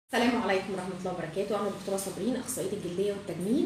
السلام عليكم ورحمة الله وبركاته، أنا دكتورة صابرين أخصائية الجلدية والتجميل.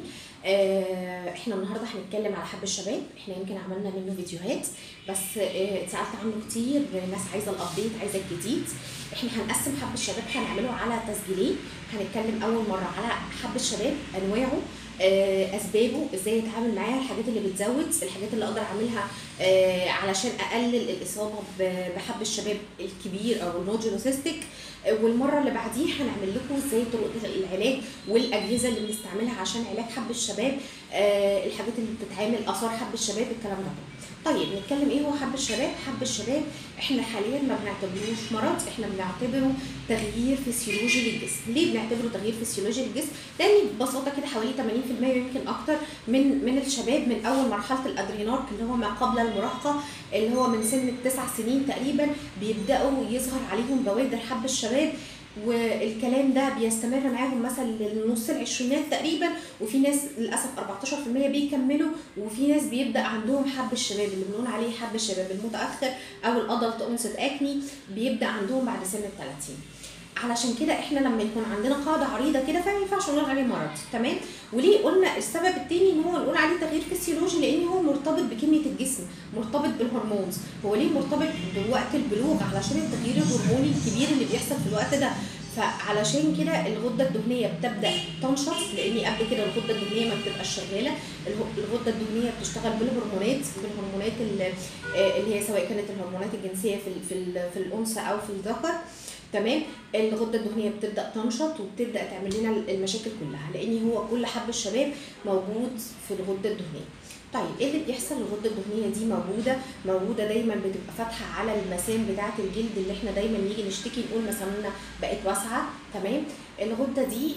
آه، إحنا النهاردة هنتكلم على حب الشباب، إحنا يمكن عملنا منه فيديوهات بس آه، اتسألت عنه كتير ناس عايزة الأبديت عايزة الجديد. إحنا هنقسم حب الشباب هنعمله على تسجيلين، هنتكلم أول مرة على حب الشباب أنواعه آه، أسبابه إزاي يتعامل معاه الحاجات اللي بتزود الحاجات اللي أقدر أعملها آه، علشان أقلل الإصابة ب- بحب الشباب الكبير أو النودولوسيستيك والمره اللي بعديه هنعمل لكم ازاي طرق العلاج والاجهزه اللي بنستعملها عشان علاج حب الشباب آه الحاجات اللي بتتعمل اثار حب الشباب الكلام ده كله. طيب نتكلم ايه هو حب الشباب حب الشباب احنا حاليا ما بنعتبروش مرض احنا بنعتبره تغيير فسيولوجي للجسم ليه بنعتبره تغيير فسيولوجي للجسم لان ببساطه كده حوالي 80% يمكن اكتر من من الشباب من اول مرحله الادرينارك اللي هو ما قبل المراهقه اللي هو من سن التسع سنين تقريبا بيبداوا يظهر عليهم بوادر حب الشباب والكلام ده بيستمر معاهم مثلا للنص العشرينات تقريبا وفي ناس للاسف 14% بيكملوا وفي ناس بيبدا عندهم حب الشباب اللي بنقول عليه حب الشباب المتاخر او الادلت اونست اكني بيبدا عندهم بعد سن ال 30 علشان كده احنا لما يكون عندنا قاعده عريضه كده فما ينفعش نقول عليه مرض تمام وليه قلنا السبب التاني ان هو نقول عليه تغيير فسيولوجي لان هو مرتبط بكميه الجسم مرتبط بالهرمونز هو ليه مرتبط بوقت البلوغ علشان التغيير الهرموني الكبير اللي بيحصل في الوقت ده فعلشان كده الغده الدهنيه بتبدا تنشط لان قبل كده الغده الدهنيه ما بتبقاش شغاله الغ- الغده الدهنيه بتشتغل بالهرمونات بالهرمونات اللي, اللي هي سواء كانت الهرمونات الجنسيه في ال- في ال- في الانثى او في الذكر تمام الغده الدهنيه بتبدا تنشط وبتبدا تعمل لنا المشاكل كلها لان هو كل حب الشباب موجود في الغده الدهنيه طيب ايه اللي بيحصل الغده الدهنيه دي موجوده موجوده دايما بتبقى فاتحه على المسام بتاعه الجلد اللي احنا دايما نيجي نشتكي نقول مسامنا بقت واسعه تمام الغده دي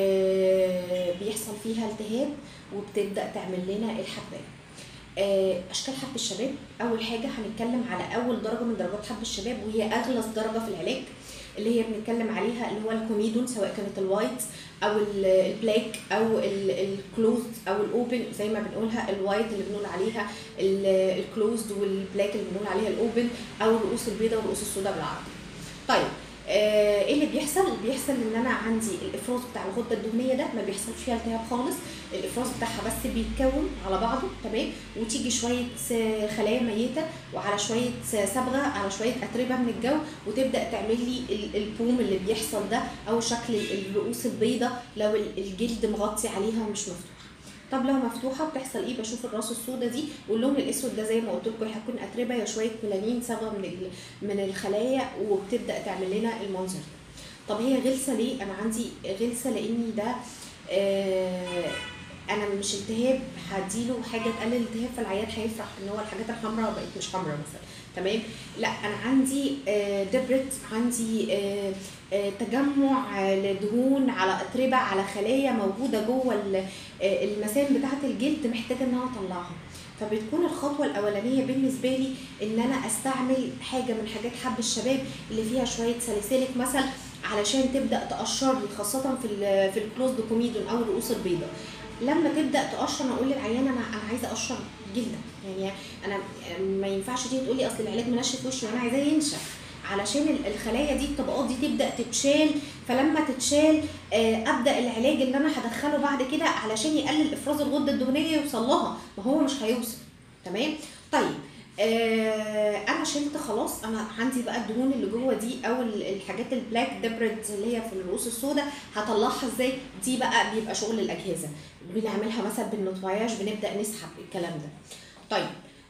آه بيحصل فيها التهاب وبتبدا تعمل لنا الحبايه آه، اشكال حب الشباب اول حاجه هنتكلم على اول درجه من درجات حب الشباب وهي اغلظ درجه في العلاج اللي هي بنتكلم عليها اللي هو الكوميدون سواء كانت الوايت او ال- البلاك او الكلوزد او الاوبن زي ما بنقولها الوايت اللي بنقول عليها الكلوزد والبلاك اللي بنقول عليها الاوبن او الرؤوس البيضاء والرؤوس السوداء بالعربي طيب آه، ايه اللي بيحصل؟ اللي بيحصل ان انا عندي الافراز بتاع الغده الدهنيه ده ما بيحصلش فيها التهاب خالص الافراز بتاعها بس بيتكون على بعضه تمام وتيجي شويه س- خلايا ميته وعلى شويه س- صبغه على شويه اتربه من الجو وتبدا تعمل لي ال- البوم اللي بيحصل ده او شكل الرؤوس البيضاء لو ال- الجلد مغطي عليها ومش مفتوح طب لو مفتوحه بتحصل ايه بشوف الراس السوداء دي واللون الاسود ده زي ما قلت لكم هتكون اتربه يا شويه ميلانين صبغه من ال- من الخلايا وبتبدا تعمل لنا المنظر ده طب هي غلسه ليه انا عندي غلسه لاني ده آه انا مش التهاب هديله حاجه تقلل الالتهاب فالعيان هيفرح ان هو الحاجات الحمراء بقت مش حمراء مثلا تمام لا انا عندي آه دبرت عندي آه آه تجمع آه، لدهون على اتربه على خلايا موجوده جوه ال- آه، المسام بتاعه الجلد محتاجه ان انا اطلعها فبتكون الخطوه الاولانيه بالنسبه لي ان انا استعمل حاجه من حاجات حب الشباب اللي فيها شويه ساليسيليك مثلا علشان تبدا تقشر لي خاصه في ال في الكلوزد كوميدون او الرؤوس البيضاء لما تبدا تقشر انا اقول للعيان انا انا عايزه اقشر جلدك يعني انا ما ينفعش تيجي تقول لي اصل العلاج منشف وشي وانا عايزاه ينشف علشان ال- الخلايا دي الطبقات دي تبدا تتشال فلما تتشال آه، ابدا العلاج اللي انا هدخله بعد كده علشان يقلل افراز الغده الدهنيه يوصل لها ما هو مش هيوصل تمام طيب آه انا شلت خلاص انا عندي بقى الدهون اللي جوه دي او ال- الحاجات البلاك دبرد اللي هي في الرؤوس السوداء هطلعها ازاي دي بقى بيبقى شغل الاجهزه بنعملها مثلا بالنوتواياج بنبدا نسحب الكلام ده طيب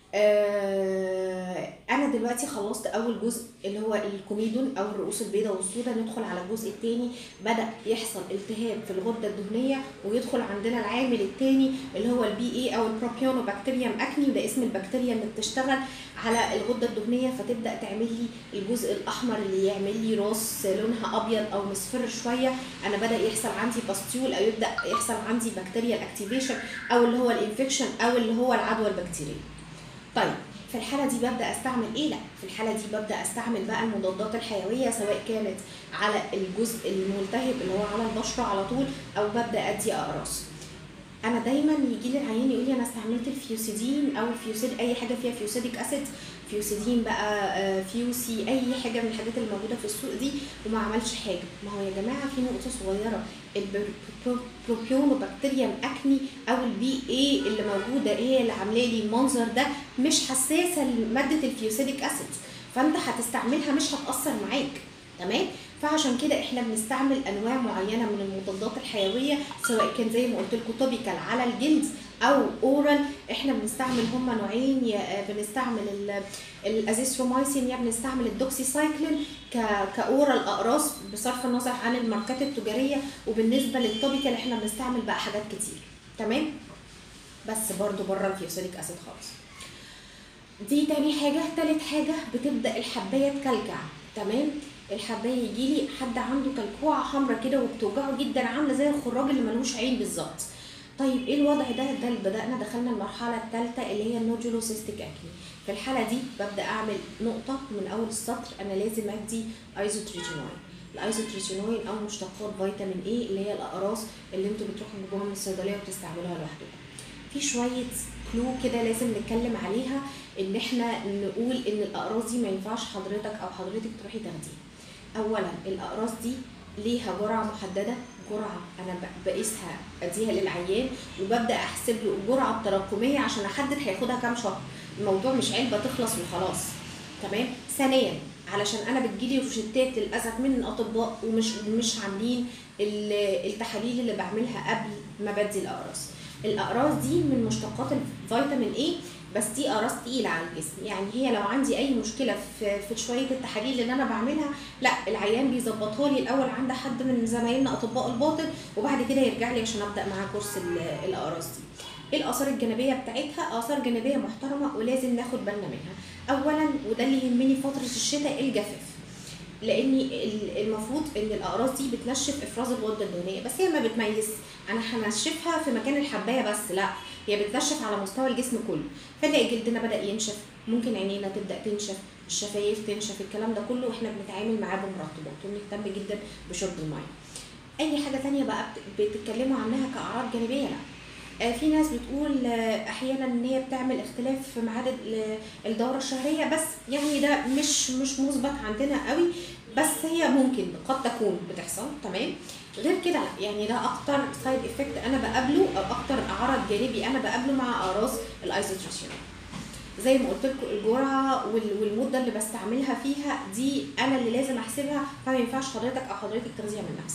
آه انا دلوقتي خلصت اول جزء اللي هو الكوميدون او الرؤوس البيضاء والسوداء ندخل على الجزء الثاني بدا يحصل التهاب في الغده الدهنيه ويدخل عندنا العامل الثاني اللي هو البي اي او البروبيونو بكتيريم اكني وده اسم البكتيريا اللي بتشتغل على الغده الدهنيه فتبدا تعمل لي الجزء الاحمر اللي يعمل لي راس لونها ابيض او مصفر شويه انا بدا يحصل عندي باستيول او يبدا يحصل عندي بكتيريا اكتيفيشن او اللي هو الانفكشن او اللي هو العدوى البكتيريه طيب في الحالة دي ببدأ استعمل ايه؟ لا في الحالة دي ببدأ استعمل بقى المضادات الحيوية سواء كانت على الجزء الملتهب اللي هو على البشرة على طول او ببدأ ادي اقراص. انا دايما يجي لي العيان يقول لي انا استعملت الفيوسيدين او الفيوسيد اي حاجه فيها فيوسيديك اسيد فيوسيدين بقى آه، فيوسي اي حاجه من الحاجات اللي موجوده في السوق دي وما عملش حاجه ما هو يا جماعه في نقطه صغيره البروبيونوبكتيريم اكني او البي اي اللي موجوده هي اللي عامله لي المنظر ده مش حساسه لماده الفيوسيديك اسيد فانت هتستعملها مش هتاثر معاك تمام فعشان كده احنا بنستعمل انواع معينه من المضادات الحيويه سواء كان زي ما قلت لكم توبيكال على الجلد او اورال احنا بنستعمل هما نوعين يا بنستعمل ال- الازيثرومايسين يا بنستعمل الدوكسيسايكلين ك- كاورال اقراص بصرف النظر عن الماركات التجاريه وبالنسبه للتوبيكال احنا بنستعمل بقى حاجات كتير تمام بس برضو بره الفيوسيليك اسيد خالص دي تاني حاجة تالت حاجة بتبدأ الحباية تكلكع تمام الحباية يجيلي حد عنده كلكوعة حمرا كده وبتوجعه جدا عاملة زي الخراج اللي ملوش عين بالظبط طيب ايه الوضع ده ده اللي بدأنا دخلنا المرحلة الثالثة اللي هي النودولوسيستيك اكني في الحالة دي ببدأ اعمل نقطة من اول السطر انا لازم ادي ايزوتريجينوين الايزوتريجينوين او مشتقات فيتامين اي اللي هي الاقراص اللي انتوا بتروحوا تجيبوها من الصيدلية وبتستعملوها لوحدكم في شوية كلو كده لازم نتكلم عليها ان احنا نقول ان الاقراص دي ما ينفعش حضرتك او حضرتك تروحي تاخديها اولا الاقراص دي ليها جرعه محدده جرعه انا ب- بقيسها اديها للعيان وببدا احسب له الجرعه التراكميه عشان احدد هياخدها كام شهر الموضوع مش علبه تخلص وخلاص تمام ثانيا علشان انا بتجيلي روشتات للاسف من الاطباء ومش مش عاملين ال- التحاليل اللي بعملها قبل ما بدي الاقراص الاقراص دي من مشتقات الفيتامين اي بس دي اقراص تقيله على الجسم يعني هي لو عندي اي مشكله في في شويه التحاليل اللي انا بعملها لا العيان بيظبطها لي الاول عند حد من زمايلنا اطباء الباطن وبعد كده يرجع لي عشان ابدا معاه كورس ال- الاقراص دي ايه الاثار الجانبيه بتاعتها اثار جانبيه محترمه ولازم ناخد بالنا منها اولا وده اللي يهمني فتره الشتاء الجفاف لان ال- المفروض ان الاقراص دي بتنشف افراز الغده الدهنيه بس هي ما بتميز انا هنشفها في مكان الحبايه بس لا هي بتنشف على مستوى الجسم كله فنلاقي جلدنا بدا ينشف ممكن عينينا تبدا تنشف الشفايف تنشف الكلام ده كله واحنا بنتعامل معاه بمرطبات وبنهتم جدا بشرب الميه اي حاجه تانية بقى بت- بتتكلموا عنها كاعراض جانبيه لا آه، في ناس بتقول آه، احيانا ان هي بتعمل اختلاف في ميعاد ال- الدوره الشهريه بس يعني ده مش مش مثبت عندنا قوي بس هي ممكن قد تكون بتحصل تمام غير كده لا يعني ده اكتر سايد افكت انا بقابله او اكتر عرض جانبي انا بقابله مع اقراص الايزوتريشن زي ما قلت لكم الجرعه وال- والمده اللي بستعملها فيها دي انا اللي لازم احسبها فما ينفعش حضرتك او حضرتك تاخديها من نفسك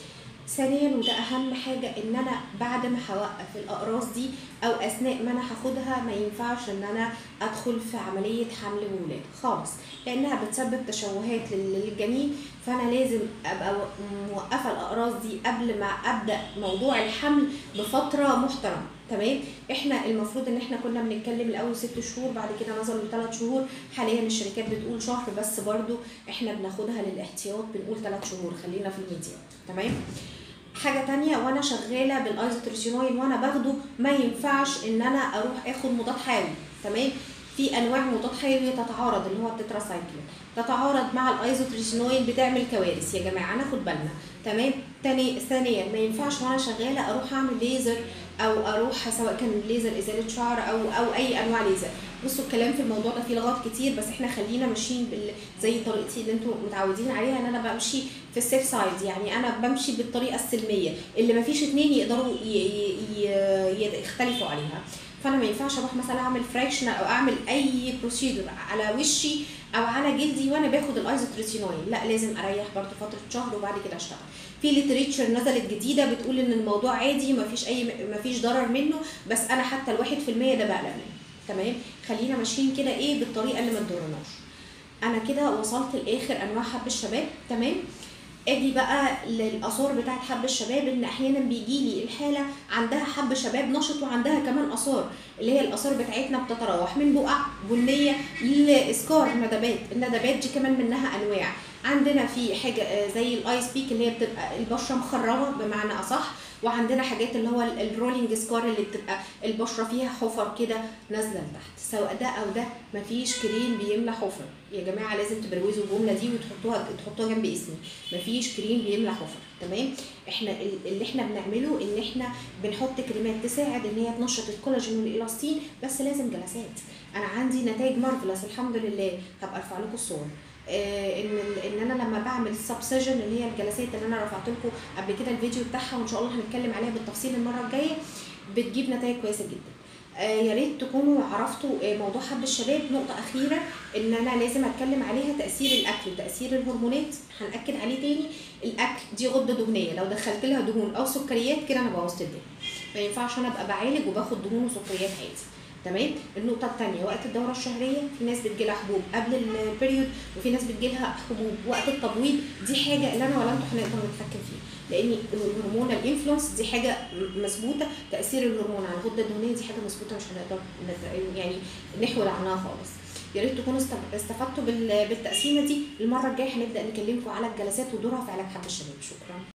ثانيا وده اهم حاجه ان انا بعد ما هوقف الاقراص دي او اثناء ما انا هاخدها ما ينفعش ان انا ادخل في عمليه حمل وولاده خالص لانها بتسبب تشوهات لل- للجنين فانا لازم ابقى و- موقفه الاقراص دي قبل ما ابدا موضوع الحمل بفتره محترمه تمام احنا المفروض ان احنا كنا بنتكلم الاول ست شهور بعد كده نزلوا لثلاث شهور حاليا الشركات بتقول شهر بس برضو احنا بناخدها للاحتياط بنقول ثلاث شهور خلينا في الميديا تمام حاجه تانية وانا شغاله بالايزوتريشينوين وانا باخده ما ينفعش ان انا اروح اخد مضاد حيوي تمام في انواع مضاد حيوي تتعارض اللي هو التتراسايكلين تتعارض مع الايزوتريشينوين بتعمل كوارث يا جماعه ناخد بالنا تمام تاني ثانيا ما ينفعش وانا شغاله اروح اعمل ليزر او اروح سواء كان ليزر ازاله شعر او او اي انواع ليزر بصوا الكلام في الموضوع ده فيه لغط كتير بس احنا خلينا ماشيين بال... زي طريقتي اللي انتوا متعودين عليها ان انا بمشي في السيف سايد يعني انا بمشي بالطريقه السلميه اللي ما فيش اتنين يقدروا ي... ي... ي... يختلفوا عليها فانا ما ينفعش اروح مثلا اعمل فراكشنال او اعمل اي بروسيدور على وشي او على جلدي وانا باخد الايزوتريتينوين لا لازم اريح برضو فتره شهر وبعد كده اشتغل في ليتريتشر نزلت جديده بتقول ان الموضوع عادي ما فيش اي ما فيش ضرر منه بس انا حتى الواحد في المية ده بقلق منه تمام خلينا ماشيين كده ايه بالطريقه اللي ما تضرناش انا كده وصلت لاخر انواع حب الشباب تمام اجي بقى للاثار بتاعت حب الشباب ان احيانا بيجي لي الحاله عندها حب شباب نشط وعندها كمان اثار اللي هي الاثار بتاعتنا بتتراوح من بقع بنيه لاسكار ندبات الندبات دي كمان منها انواع عندنا في حاجه آه، زي الايس بيك اللي هي بتبقى البشره مخرمه بمعنى اصح وعندنا حاجات اللي هو ال- الرولينج سكار اللي بتبقى البشره فيها حفر كده نازله لتحت سواء ده او ده مفيش كريم بيملى حفر يا جماعه لازم تبروزوا الجمله دي وتحطوها تحطوها جنب اسمي مفيش كريم بيملى حفر تمام احنا ال- اللي احنا بنعمله ان احنا بنحط كريمات تساعد ان هي تنشط الكولاجين والالاستين بس لازم جلسات انا عندي نتائج مارفلس الحمد لله هبقى ارفع لكم الصور آه، ان ال- ان انا لما بعمل سبسيجن اللي هي الجلسات اللي انا رفعت لكم قبل كده الفيديو بتاعها وان شاء الله هنتكلم عليها بالتفصيل المره الجايه بتجيب نتائج كويسه جدا آه، يا ريت تكونوا عرفتوا آه، موضوع حب الشباب نقطة أخيرة إن أنا لازم أتكلم عليها تأثير الأكل وتأثير الهرمونات هنأكد عليه تاني الأكل دي غدة دهنية لو دخلت لها دهون أو سكريات كده أنا بوظت الدنيا ما ينفعش أنا أبقى بعالج وباخد دهون وسكريات عادي تمام النقطة التانية وقت الدورة الشهرية في ناس بتجيلها حبوب قبل البريود وفي ناس بتجيلها حبوب وقت التبويض دي حاجة لا أنا ولا أنتوا هنقدر نتحكم فيها لأن الهرمون الانفلونس دي حاجة م- مثبوتة تأثير الهرمون على الغدة الدهنية دي حاجة مثبوتة مش هنقدر نت- يعني نحول عنها خالص يا ريت تكونوا است- استفدتوا بال- بالتقسيمة دي المرة الجاية هنبدأ نكلمكم على الجلسات ودورها في علاج حب الشباب شكرا